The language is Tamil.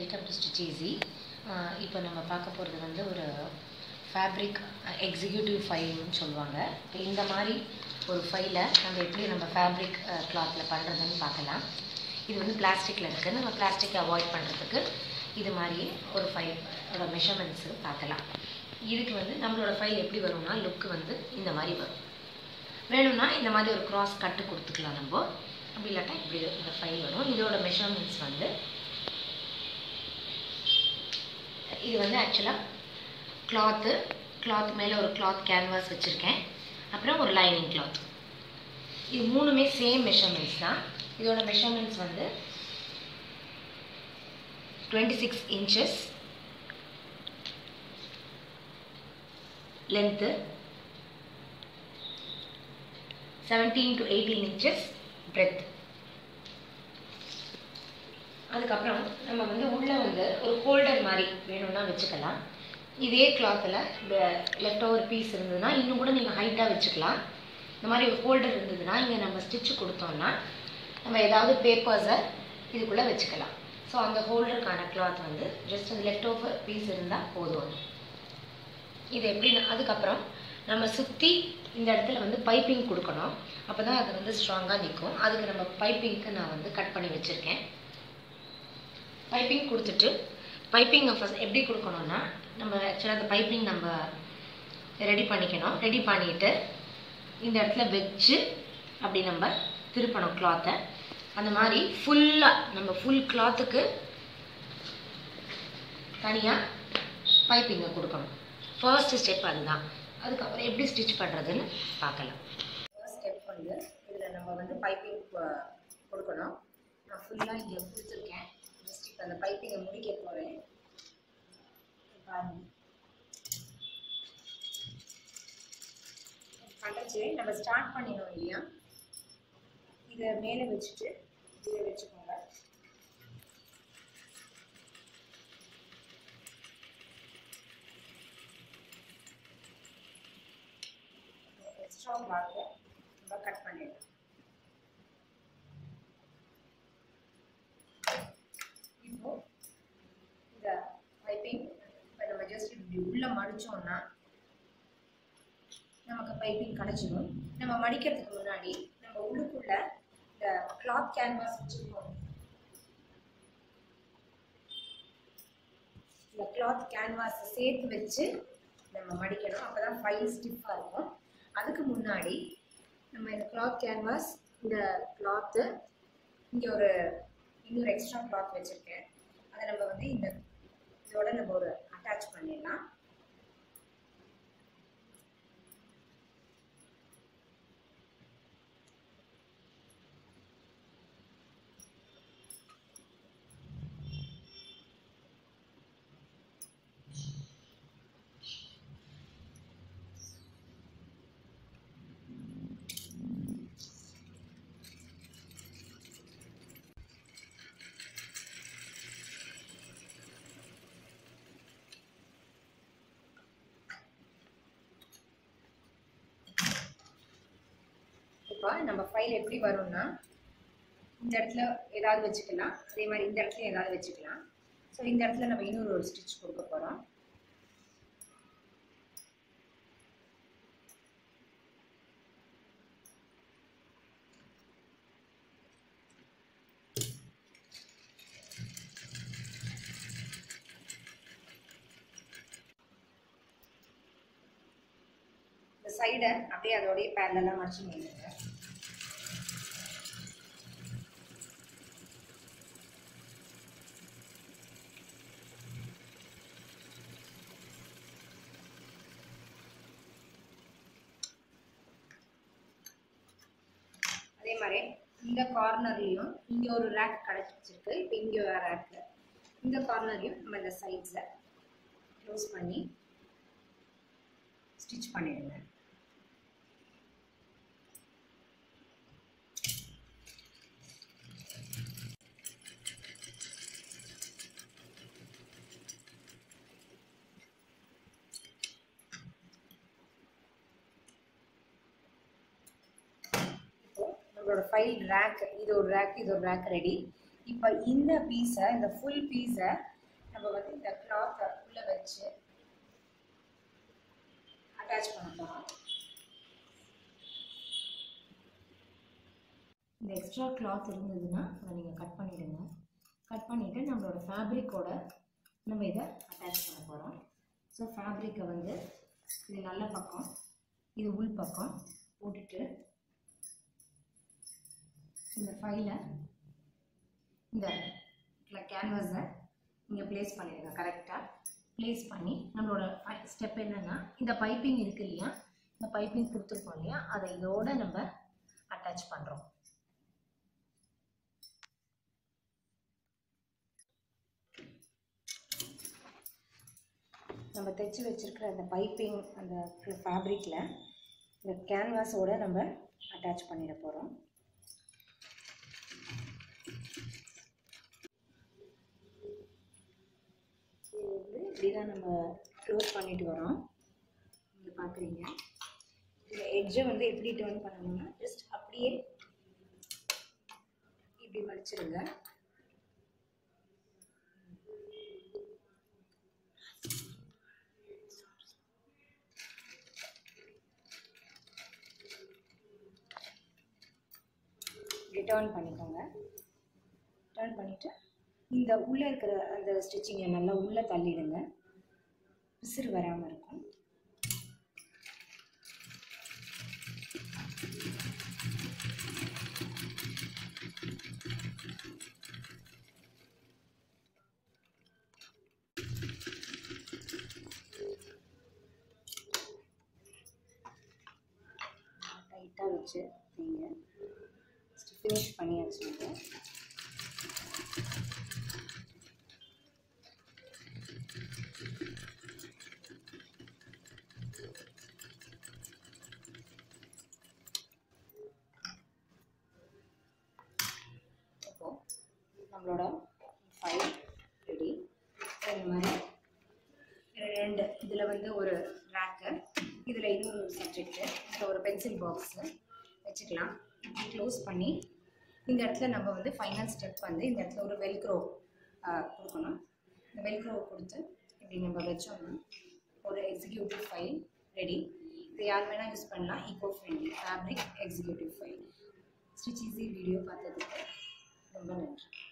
வெல்கம் டு ஸ்டிச் ஈஸி இப்போ நம்ம பார்க்க போகிறது வந்து ஒரு ஃபேப்ரிக் எக்ஸிக்யூட்டிவ் ஃபைல்னு சொல்லுவாங்க இப்போ இந்த மாதிரி ஒரு ஃபைலை நம்ம எப்படி நம்ம ஃபேப்ரிக் கிளாத்தில் பண்ணுறதுன்னு பார்க்கலாம் இது வந்து பிளாஸ்டிக்கில் இருக்குது நம்ம பிளாஸ்டிக்கை அவாய்ட் பண்ணுறதுக்கு இது மாதிரி ஒரு ஃபைலோட மெஷர்மெண்ட்ஸு பார்க்கலாம் இதுக்கு வந்து நம்மளோட ஃபைல் எப்படி வரும்னா லுக்கு வந்து இந்த மாதிரி வரும் வேணும்னா இந்த மாதிரி ஒரு கிராஸ் கட்டு கொடுத்துக்கலாம் நம்ம அப்படி இல்லாட்டா இப்படி இந்த ஃபைல் வரும் இதோட மெஷர்மெண்ட்ஸ் வந்து இது வந்து ஆக்சுவலாக கிளாத்து கிளாத் மேலே ஒரு கிளாத் கேன்வாஸ் வச்சுருக்கேன் அப்புறம் ஒரு லைனிங் கிளாத் இது மூணுமே சேம் மெஷர்மெண்ட்ஸ் தான் இதோட மெஷர்மெண்ட்ஸ் வந்து twenty six inches length seventeen to eighteen inches breadth அதுக்கப்புறம் நம்ம வந்து உள்ளே வந்து ஒரு ஹோல்டர் மாதிரி வேணும்னா வச்சுக்கலாம் இதே கிளாத்தில் லெஃப்ட் ஓவர் பீஸ் இருந்ததுன்னா இன்னும் கூட நீங்கள் ஹைட்டாக வச்சுக்கலாம் இந்த மாதிரி ஒரு ஹோல்டர் இருந்ததுன்னா இங்கே நம்ம ஸ்டிச்சு கொடுத்தோம்னா நம்ம ஏதாவது பேப்பர்ஸை இதுக்குள்ளே வச்சுக்கலாம் ஸோ அந்த ஹோல்டருக்கான கிளாத் வந்து ஜஸ்ட் அந்த லெஃப்ட் ஓவர் பீஸ் இருந்தால் போதும் இது எப்படி அதுக்கப்புறம் நம்ம சுற்றி இந்த இடத்துல வந்து பைப்பிங் கொடுக்கணும் அப்போ தான் அது வந்து ஸ்ட்ராங்காக நிற்கும் அதுக்கு நம்ம பைப்பிங்க்கு நான் வந்து கட் பண்ணி வச்சுருக்கேன் பைப்பிங் கொடுத்துட்டு பைப்பிங்கை ஃபஸ்ட் எப்படி கொடுக்கணும்னா நம்ம ஆக்சுவலாக அந்த பைப்பிங் நம்ம ரெடி பண்ணிக்கணும் ரெடி பண்ணிவிட்டு இந்த இடத்துல வச்சு அப்படி நம்ம திருப்பணும் கிளாத்தை அந்த மாதிரி ஃபுல்லாக நம்ம ஃபுல் கிளாத்துக்கு தனியாக பைப்பிங்கை கொடுக்கணும் ஃபர்ஸ்ட் ஸ்டெப் அதுதான் அதுக்கப்புறம் எப்படி ஸ்டிச் பண்ணுறதுன்னு பார்க்கலாம் ஃபர்ஸ்ட் ஸ்டெப் வந்து இதில் நம்ம வந்து பைப்பிங் கொடுக்கணும் நான் ஃபுல்லாக இங்கே கொடுத்துருக்கேன் ஜஸ்ட் இப்போ அந்த பைப்பிங்கை முடிக்க போகிறேன் பாருங்க கடைச்சி நம்ம ஸ்டார்ட் பண்ணிடணும் இல்லையா இதை மேலே வச்சுட்டு இதை வச்சுக்கோங்க எக்ஸ்ட்ரா கிளாத்தை நம்ம கட் பண்ணிடலாம் இப்போ இந்த பைப்பிங் இப்போ நம்ம ஜஸ்ட் இப்படி உள்ளே மடித்தோம்னா நமக்கு பைப்பிங் கிடச்சிடும் நம்ம மடிக்கிறதுக்கு முன்னாடி நம்ம உள்ளுக்குள்ள இந்த கிளாத் கேன்வாஸ் வச்சுருக்கோம் இந்த கிளாத் கேன்வாஸை சேர்த்து வச்சு நம்ம மடிக்கணும் அப்போ தான் ஃபைல் ஸ்டிஃபாக இருக்கும் அதுக்கு முன்னாடி நம்ம இந்த கிளாத் கேன்வாஸ் இந்த கிளாத்து இங்கே ஒரு இன்னொரு எக்ஸ்ட்ரா கிளாத் வச்சுருக்கேன் அதை நம்ம வந்து இந்த இதோட நம்ம ஒரு அட்டாச் பண்ணிடலாம் இப்போ நம்ம ஃபைல் எப்படி வரும்னா இந்த இடத்துல ஏதாவது வச்சுக்கலாம் அதே மாதிரி இந்த இடத்துல ஏதாவது வச்சுக்கலாம் ஸோ இந்த இடத்துல நம்ம இன்னொரு ஒரு ஸ்டிச் கொடுக்க போகிறோம் இந்த சைடை அப்படியே அதோடய பேரலாம் மடிச்சு நின்றுங்க அதே மாதிரி இந்த கார்னர்லேயும் இங்கே ஒரு ரேக் கிடச்சிருக்கு இப்போ இங்கே ஒரு ரேக்கு இந்த கார்னர்லையும் நம்ம இந்த சைட்ஸை க்ளோஸ் பண்ணி ஸ்டிச் பண்ணிடுங்க நம்மளோட ஃபைல் ரேக் இது ஒரு ரேக் இது ஒரு ரேக் ரெடி இப்போ இந்த பீஸை இந்த ஃபுல் பீஸை நம்ம வந்து இந்த கிளாத்தை உள்ளே வச்சு அட்டாச் பண்ண போகிறோம் இந்த எக்ஸ்ட்ரா கிளாத் இருந்ததுன்னா அதை நீங்கள் கட் பண்ணிவிடுங்க கட் பண்ணிவிட்டு நம்மளோட ஃபேப்ரிக்கோட நம்ம இதை அட்டாச் பண்ண போகிறோம் ஸோ ஃபேப்ரிக்கை வந்து இது நல்ல பக்கம் இது உள் பக்கம் போட்டுட்டு இந்த ஃபைலை இந்த கேன்வாஸை நீங்கள் ப்ளேஸ் பண்ணிடுங்க கரெக்டாக ப்ளேஸ் பண்ணி நம்மளோட ஸ்டெப் என்னென்னா இந்த பைப்பிங் இருக்குது இல்லையா இந்த பைப்பிங் கொடுத்துருக்கோம் இல்லையா அதை இதோட நம்ம அட்டாச் பண்ணுறோம் நம்ம தைச்சி வச்சுருக்கிற அந்த பைப்பிங் அந்த ஃபேப்ரிக்கில் இந்த கேன்வாஸோட நம்ம அட்டாச் பண்ணிட போகிறோம் இது வந்து இப்படி தான் நம்ம க்ளோஸ் பண்ணிட்டு வரோம் நீங்கள் பார்க்குறீங்க இந்த எட்ஜை வந்து எப்படி டேர்ன் பண்ணணும்னா ஜஸ்ட் அப்படியே இப்படி மடிச்சிருங்க இப்படி டேர்ன் பண்ணிக்கோங்க டேர்ன் பண்ணிவிட்டு இந்த உள்ளே இருக்கிற அந்த ஸ்டிச்சிங்கை நல்லா உள்ளே தள்ளிடுங்க விசிறு வராமல் இருக்கும் டைட்டாக வச்சு நீங்கள் ஃபினிஷ் பண்ணி வச்சுருங்க இப்போது நம்மளோட ஃபைல் ரெடி இந்த மாதிரி ரெண்டு இதில் வந்து ஒரு ரேக்கு இதில் இன்னொரு சப்ஜெக்ட்டு இதில் ஒரு பென்சில் பாக்ஸு வச்சுக்கலாம் க்ளோஸ் பண்ணி இந்த இடத்துல நம்ம வந்து ஃபைனல் ஸ்டெப் வந்து இந்த இடத்துல ஒரு வெல்க்ரோ கொடுக்கணும் இந்த வெல்க்ரோ கொடுத்து இப்படி நம்ம வச்சோம்னா ஒரு எக்ஸிக்யூட்டிவ் ஃபைல் ரெடி இது யார் வேணால் யூஸ் பண்ணலாம் eco friendly fabric executive file stitch easy video பார்த்ததுக்கு ரொம்ப நன்றி